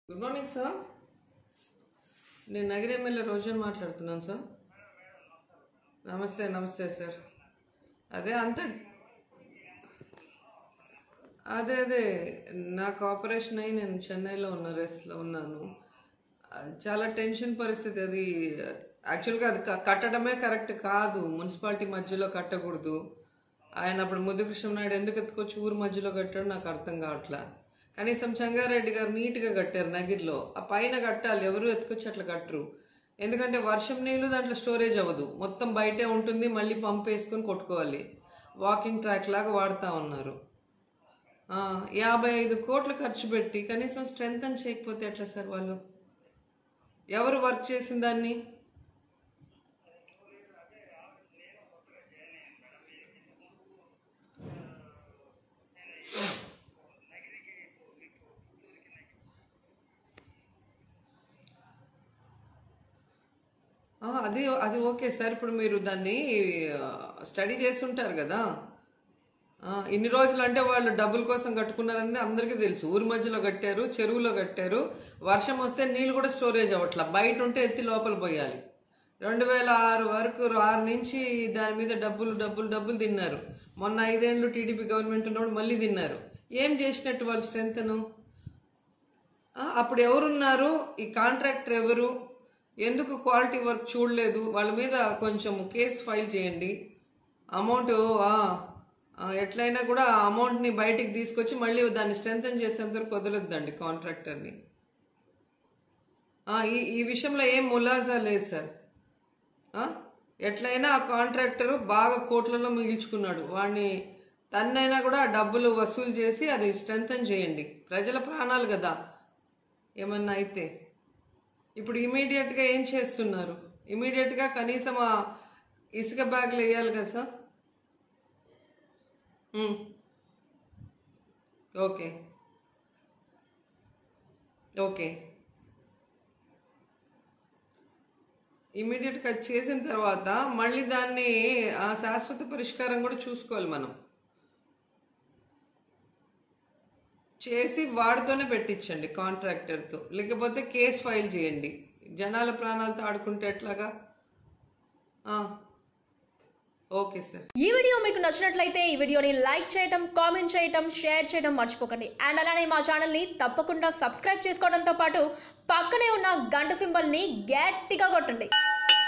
Good morning sir నేను నగర MLA రోజన్ మాట్లాడుతున్నాను సార్ నమస్తే నమస్తే సార్ అదే అంత అదే అదే నాకు ఆపరేషన్ అయ్యి నేను చెన్నైలో ఉన్న రెస్ట్లో ఉన్నాను ఆ, చాలా టెన్షన్ పరిస్థితి అది యాక్చువల్గా అది క- కట్టడమే కరెక్ట్ కాదు మున్సిపాలిటీ మధ్యలో కట్టకూడదు ఆయన అప్పుడు ముద్దుకృష్ణ నాయుడు ఎందుకు ఎత్తుకొచ్చి ఊరు మధ్యలో కట్టాడు నాకు అర్థం కావట్లా కనీసం చంగారెడ్డి గారు నీట్గా కట్టారు నగిరిలో ఆ పైన కట్టాలి ఎవరు ఎత్తుకొచ్చి అట్లా కట్టరు ఎందుకంటే వర్షం నీళ్ళు దాంట్లో స్టోరేజ్ అవ్వదు మొత్తం బయటే ఉంటుంది మళ్ళీ పంప్ వేసుకొని కొట్టుకోవాలి వాకింగ్ ట్రాక్ లాగా వాడుతూ ఉన్నారు ఆ, యాభై ఐదు కోట్లు ఖర్చు పెట్టి కనీసం స్ట్రెంగ్ అని చేయకపోతే ఎట్లా సార్ వాళ్ళు ఎవరు వర్క్ చేసిన దాన్ని ఆ, అది అది ఓకే సార్ ఇప్పుడు మీరు దాన్ని స్టడీ చేసి ఉంటారు కదా ఆ, ఇన్ని రోజులు అంటే వాళ్ళు డబ్బుల కోసం కట్టుకున్నారని అందరికీ తెలుసు ఊరి మధ్యలో కట్టారు చెరువులో కట్టారు వర్షం వస్తే నీళ్ళు కూడా స్టోరేజ్ అవ్వట్ల బయట ఉంటే ఎత్తి లోపల పోయాలి రెండు వేల ఆరు వరకు ఆరు నుంచి దాని మీద డబ్బులు డబ్బులు డబ్బులు తిన్నారు మొన్న ఐదేళ్లు టీడీపీ గవర్నమెంట్ ఉన్నప్పుడు మళ్ళీ తిన్నారు ఏం చేసినట్టు వాళ్ళు స్ట్రెంగ్త్ను ఆ, అప్పుడు ఎవరున్నారు ఈ కాంట్రాక్టర్ ఎవరు ఎందుకు క్వాలిటీ వర్క్ చూడలేదు వాళ్ళ మీద కొంచెం కేసు ఫైల్ చేయండి అమౌంట్ ఎట్లయినా కూడా ఆ అమౌంట్ని బయటికి తీసుకొచ్చి మళ్ళీ దాన్ని స్ట్రెంగ్తన్ చేసేంత వరకు వదలొద్దండి కాంట్రాక్టర్ని ఆ, ఈ ఈ విషయంలో ఏం ములాజా లేదు సార్ ఆ? ఎట్లయినా ఆ కాంట్రాక్టర్ బాగా కోట్లలో మిగిల్చుకున్నాడు వాడిని తన్నైనా కూడా ఆ డబ్బులు వసూలు చేసి అది స్ట్రెంగ్తన్ చేయండి ప్రజల ప్రాణాలు కదా ఏమన్నా అయితే ఇప్పుడు ఇమీడియట్గా ఏం చేస్తున్నారు ఇమీడియట్గా కనీసం ఆ ఇసుక బ్యాగులు వేయాలి కదా సార్ ఉమ్. ఓకే ఓకే ఇమీడియట్గా చేసిన తర్వాత మళ్ళీ దాన్ని ఆ శాశ్వత పరిష్కారం కూడా చూసుకోవాలి మనం చేసి వాడితోనే పెట్టించండి కాంట్రాక్టర్తో లేకపోతే కేసు ఫైల్ చేయండి జనాల ప్రాణాలతో ఆడుకుంటే ఎట్లాగా ఆ, ఓకే సార్ ఈ వీడియో మీకు నచ్చినట్లయితే ఈ వీడియోని లైక్ చేయటం కామెంట్ చేయటం షేర్ చేయటం మర్చిపోకండి అండ్ అలానే మా ఛానల్ని తప్పకుండా సబ్స్క్రైబ్ చేసుకోవడంతో పాటు పక్కనే ఉన్న గంట సింబల్ని గట్టిగా కొట్టండి